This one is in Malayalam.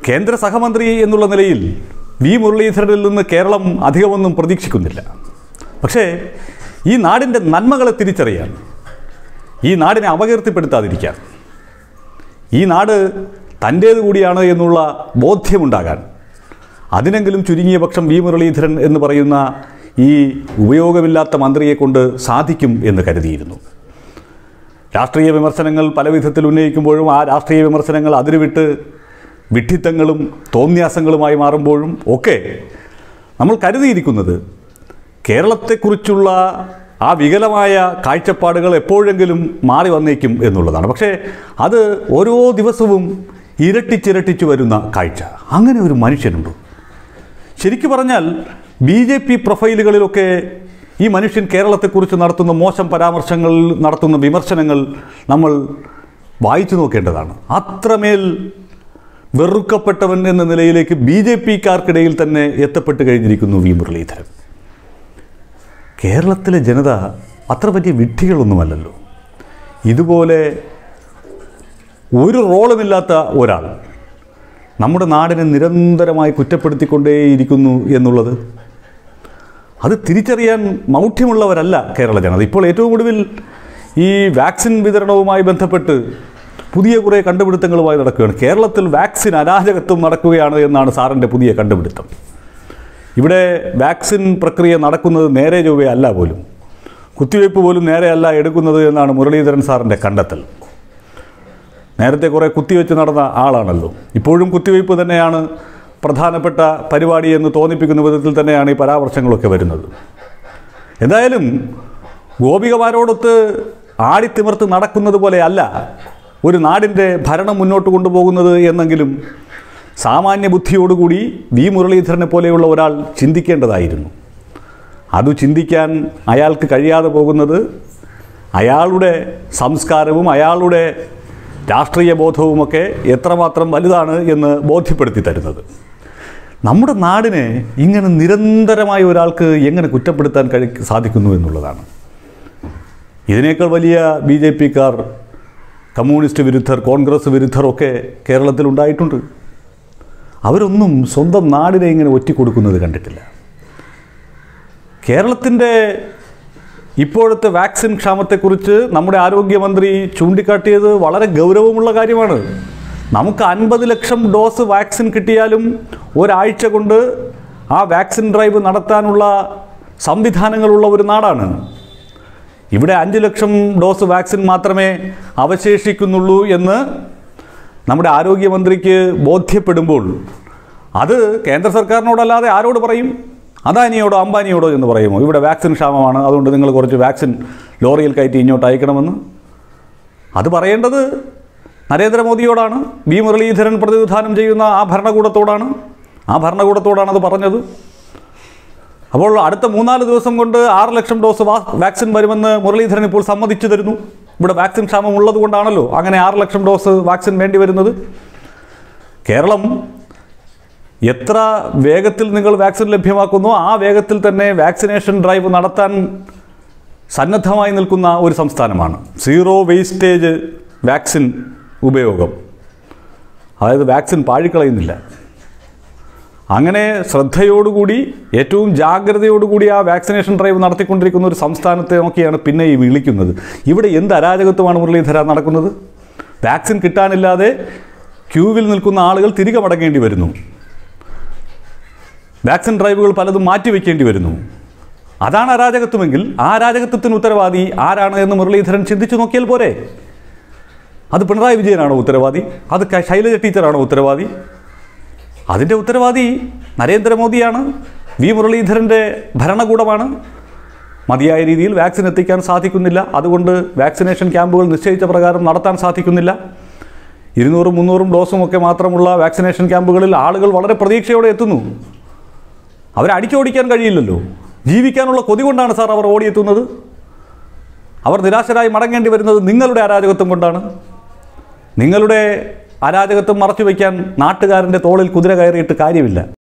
കേന്ദ്ര സഹമന്ത്രി എന്നുള്ള നിലയിൽ വി മുരളീധരനിൽ നിന്ന് കേരളം അധികമൊന്നും പ്രതീക്ഷിക്കുന്നില്ല പക്ഷേ ഈ നാടിൻ്റെ നന്മകളെ തിരിച്ചറിയാൻ ഈ നാടിനെ അപകീർത്തിപ്പെടുത്താതിരിക്കാൻ ഈ നാട് തൻ്റേത് കൂടിയാണ് എന്നുള്ള ബോധ്യമുണ്ടാകാൻ അതിനെങ്കിലും ചുരുങ്ങിയ പക്ഷം വി മുരളീധരൻ എന്ന് പറയുന്ന ഈ ഉപയോഗമില്ലാത്ത മന്ത്രിയെ കൊണ്ട് സാധിക്കും എന്ന് കരുതിയിരുന്നു രാഷ്ട്രീയ വിമർശനങ്ങൾ പല വിധത്തിൽ ഉന്നയിക്കുമ്പോഴും ആ രാഷ്ട്രീയ വിമർശനങ്ങൾ അതിരുവിട്ട് വിഡ്ഢിത്തങ്ങളും തോന്യാസങ്ങളുമായി മാറുമ്പോഴും ഒക്കെ നമ്മൾ കരുതിയിരിക്കുന്നത് കേരളത്തെക്കുറിച്ചുള്ള ആ വികലമായ കാഴ്ചപ്പാടുകൾ എപ്പോഴെങ്കിലും മാറി വന്നേക്കും എന്നുള്ളതാണ് പക്ഷേ അത് ഓരോ ദിവസവും ഇരട്ടിച്ചിരട്ടിച്ചു വരുന്ന കാഴ്ച അങ്ങനെ ഒരു മനുഷ്യനുണ്ടോ ശരിക്കു പറഞ്ഞാൽ ബി ജെ പി പ്രൊഫൈലുകളിലൊക്കെ ഈ മനുഷ്യൻ കേരളത്തെക്കുറിച്ച് നടത്തുന്ന മോശം പരാമർശങ്ങൾ നടത്തുന്ന വിമർശനങ്ങൾ നമ്മൾ വായിച്ചു നോക്കേണ്ടതാണ് അത്രമേൽ വെറുക്കപ്പെട്ടവൻ എന്ന നിലയിലേക്ക് ബി ജെ പിക്കാർക്കിടയിൽ തന്നെ എത്തപ്പെട്ട് കഴിഞ്ഞിരിക്കുന്നു വി മുരളീധരൻ കേരളത്തിലെ ജനത അത്ര വലിയ വിഡ്ഢികളൊന്നുമല്ലല്ലോ ഇതുപോലെ ഒരു റോളുമില്ലാത്ത ഒരാൾ നമ്മുടെ നാടിനെ നിരന്തരമായി കുറ്റപ്പെടുത്തിക്കൊണ്ടേയിരിക്കുന്നു എന്നുള്ളത് അത് തിരിച്ചറിയാൻ മൗഢ്യമുള്ളവരല്ല കേരള ജനത ഇപ്പോൾ ഏറ്റവും ഒടുവിൽ ഈ വാക്സിൻ വിതരണവുമായി ബന്ധപ്പെട്ട് പുതിയ കുറേ കണ്ടുപിടുത്തങ്ങളുമായി നടക്കുകയാണ് കേരളത്തിൽ വാക്സിൻ അരാജകത്വം നടക്കുകയാണ് എന്നാണ് സാറിൻ്റെ പുതിയ കണ്ടുപിടുത്തം ഇവിടെ വാക്സിൻ പ്രക്രിയ നടക്കുന്നത് നേരെ ചൊവ്വേ അല്ല പോലും കുത്തിവയ്പ്പ് പോലും നേരെയല്ല എടുക്കുന്നത് എന്നാണ് മുരളീധരൻ സാറിൻ്റെ കണ്ടെത്തൽ നേരത്തെ കുറേ കുത്തിവെച്ച് നടന്ന ആളാണല്ലോ ഇപ്പോഴും കുത്തിവയ്പ്പ് തന്നെയാണ് പ്രധാനപ്പെട്ട പരിപാടി എന്ന് തോന്നിപ്പിക്കുന്ന വിധത്തിൽ തന്നെയാണ് ഈ പരാമർശങ്ങളൊക്കെ വരുന്നത് എന്തായാലും ഗോപികമാരോടൊത്ത് ആടിത്തിമിർത്ത് നടക്കുന്നത് പോലെയല്ല ഒരു നാടിൻ്റെ ഭരണം മുന്നോട്ട് കൊണ്ടുപോകുന്നത് എന്നെങ്കിലും സാമാന്യ ബുദ്ധിയോടുകൂടി വി മുരളീധരനെ പോലെയുള്ള ഒരാൾ ചിന്തിക്കേണ്ടതായിരുന്നു അത് ചിന്തിക്കാൻ അയാൾക്ക് കഴിയാതെ പോകുന്നത് അയാളുടെ സംസ്കാരവും അയാളുടെ രാഷ്ട്രീയ ബോധവുമൊക്കെ എത്രമാത്രം വലുതാണ് എന്ന് ബോധ്യപ്പെടുത്തി തരുന്നത് നമ്മുടെ നാടിനെ ഇങ്ങനെ നിരന്തരമായ ഒരാൾക്ക് എങ്ങനെ കുറ്റപ്പെടുത്താൻ കഴി സാധിക്കുന്നു എന്നുള്ളതാണ് ഇതിനേക്കാൾ വലിയ ബി ജെ പിക്കാർ കമ്മ്യൂണിസ്റ്റ് വിരുദ്ധർ കോൺഗ്രസ് വിരുദ്ധർ ഒക്കെ കേരളത്തിലുണ്ടായിട്ടുണ്ട് അവരൊന്നും സ്വന്തം നാടിനെ ഇങ്ങനെ ഒറ്റിക്കൊടുക്കുന്നത് കണ്ടിട്ടില്ല കേരളത്തിൻ്റെ ഇപ്പോഴത്തെ വാക്സിൻ ക്ഷാമത്തെക്കുറിച്ച് നമ്മുടെ ആരോഗ്യമന്ത്രി ചൂണ്ടിക്കാട്ടിയത് വളരെ ഗൗരവമുള്ള കാര്യമാണ് നമുക്ക് അൻപത് ലക്ഷം ഡോസ് വാക്സിൻ കിട്ടിയാലും ഒരാഴ്ച കൊണ്ട് ആ വാക്സിൻ ഡ്രൈവ് നടത്താനുള്ള സംവിധാനങ്ങളുള്ള ഒരു നാടാണ് ഇവിടെ അഞ്ച് ലക്ഷം ഡോസ് വാക്സിൻ മാത്രമേ അവശേഷിക്കുന്നുള്ളൂ എന്ന് നമ്മുടെ ആരോഗ്യമന്ത്രിക്ക് ബോധ്യപ്പെടുമ്പോൾ അത് കേന്ദ്ര സർക്കാരിനോടല്ലാതെ ആരോട് പറയും അദാനിയോടോ അംബാനിയോടോ എന്ന് പറയുമോ ഇവിടെ വാക്സിൻ ക്ഷാമമാണ് അതുകൊണ്ട് നിങ്ങൾ കുറച്ച് വാക്സിൻ ലോറിയിൽ കയറ്റി ഇങ്ങോട്ട് അയക്കണമെന്ന് അത് പറയേണ്ടത് നരേന്ദ്രമോദിയോടാണ് വി മുരളീധരൻ പ്രതിനിധാനം ചെയ്യുന്ന ആ ഭരണകൂടത്തോടാണ് ആ ഭരണകൂടത്തോടാണ് അത് പറഞ്ഞത് അപ്പോൾ അടുത്ത മൂന്നാല് ദിവസം കൊണ്ട് ആറ് ലക്ഷം ഡോസ് വാ വാക്സിൻ വരുമെന്ന് മുരളീധരൻ ഇപ്പോൾ സമ്മതിച്ചു തരുന്നു ഇവിടെ വാക്സിൻ ക്ഷാമം ഉള്ളത് കൊണ്ടാണല്ലോ അങ്ങനെ ആറ് ലക്ഷം ഡോസ് വാക്സിൻ വേണ്ടി വരുന്നത് കേരളം എത്ര വേഗത്തിൽ നിങ്ങൾ വാക്സിൻ ലഭ്യമാക്കുന്നോ ആ വേഗത്തിൽ തന്നെ വാക്സിനേഷൻ ഡ്രൈവ് നടത്താൻ സന്നദ്ധമായി നിൽക്കുന്ന ഒരു സംസ്ഥാനമാണ് സീറോ വേസ്റ്റേജ് വാക്സിൻ ഉപയോഗം അതായത് വാക്സിൻ പാഴിക്കളയുന്നില്ല അങ്ങനെ ശ്രദ്ധയോടുകൂടി ഏറ്റവും ജാഗ്രതയോടുകൂടി ആ വാക്സിനേഷൻ ഡ്രൈവ് നടത്തിക്കൊണ്ടിരിക്കുന്ന ഒരു സംസ്ഥാനത്തെ നോക്കിയാണ് പിന്നെ ഈ വിളിക്കുന്നത് ഇവിടെ എന്ത് അരാജകത്വമാണ് മുരളീധര നടക്കുന്നത് വാക്സിൻ കിട്ടാനില്ലാതെ ക്യൂവിൽ നിൽക്കുന്ന ആളുകൾ തിരികെ മടങ്ങേണ്ടി വരുന്നു വാക്സിൻ ഡ്രൈവുകൾ പലതും മാറ്റിവെക്കേണ്ടി വരുന്നു അതാണ് അരാജകത്വമെങ്കിൽ ആ അരാജകത്വത്തിന് ഉത്തരവാദി ആരാണ് എന്ന് മുരളീധരൻ ചിന്തിച്ചു നോക്കിയാൽ പോരെ അത് പിണറായി വിജയനാണോ ഉത്തരവാദി അത് ക- ശൈലജ ടീച്ചറാണോ ഉത്തരവാദി അതിൻ്റെ ഉത്തരവാദി നരേന്ദ്രമോദിയാണ് വി മുരളീധരൻ്റെ ഭരണകൂടമാണ് മതിയായ രീതിയിൽ വാക്സിൻ എത്തിക്കാൻ സാധിക്കുന്നില്ല അതുകൊണ്ട് വാക്സിനേഷൻ ക്യാമ്പുകൾ നിശ്ചയിച്ച പ്രകാരം നടത്താൻ സാധിക്കുന്നില്ല ഇരുന്നൂറും മുന്നൂറും ഡോസും ഒക്കെ മാത്രമുള്ള വാക്സിനേഷൻ ക്യാമ്പുകളിൽ ആളുകൾ വളരെ പ്രതീക്ഷയോടെ എത്തുന്നു അവരെ അടിച്ചോടിക്കാൻ കഴിയില്ലല്ലോ ജീവിക്കാനുള്ള കൊതി കൊണ്ടാണ് സാർ അവർ ഓടിയെത്തുന്നത് അവർ നിരാശരായി മടങ്ങേണ്ടി വരുന്നത് നിങ്ങളുടെ അരാജകത്വം കൊണ്ടാണ് നിങ്ങളുടെ അരാജകത്വം മറച്ചു വയ്ക്കാൻ നാട്ടുകാരൻ്റെ തോളിൽ കുതിര കയറിയിട്ട് കാര്യമില്ല